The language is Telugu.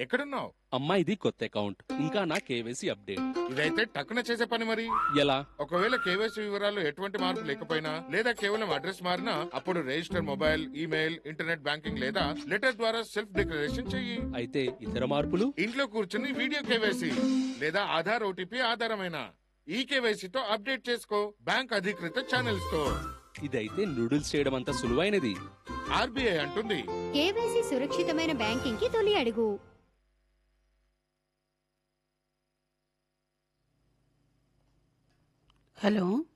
ఎక్కడున్నావు అమ్మా ఇది కొత్త అకౌంట్ ఇంకా నా కేవైసీ అప్డేట్ ఇదైతే టక్కున చేసే పని మరి ఎలా ఒకవేళ కేవైసీ వివరాలు ఎటువంటి మార్పు లేకపోయినా లేదా కేవలం అడ్రస్ మారినా అప్పుడు register mobile email internet banking లేదా లెటర్ ద్వారా సెల్ఫ్ డిక్లరేషన్ చెయ్యి అయితే ఇతర మార్పులు ఇంట్లో కూర్చుని వీడియో కేవైసీ లేదా ఆధార్ ఓటీపీ ఆధారమైన ఈ కేవైసీతో అప్డేట్ చేసుకో బ్యాంక్ అధికృత ఛానల్స్ తో ఇదైతే నూడిల్స్ చేయడం అంత సులువైనది ఆర్బీఐ అంటుంది కేవైసీ సురక్షితమైన బ్యాంకింగ్ కి తొలి అడుగు హలో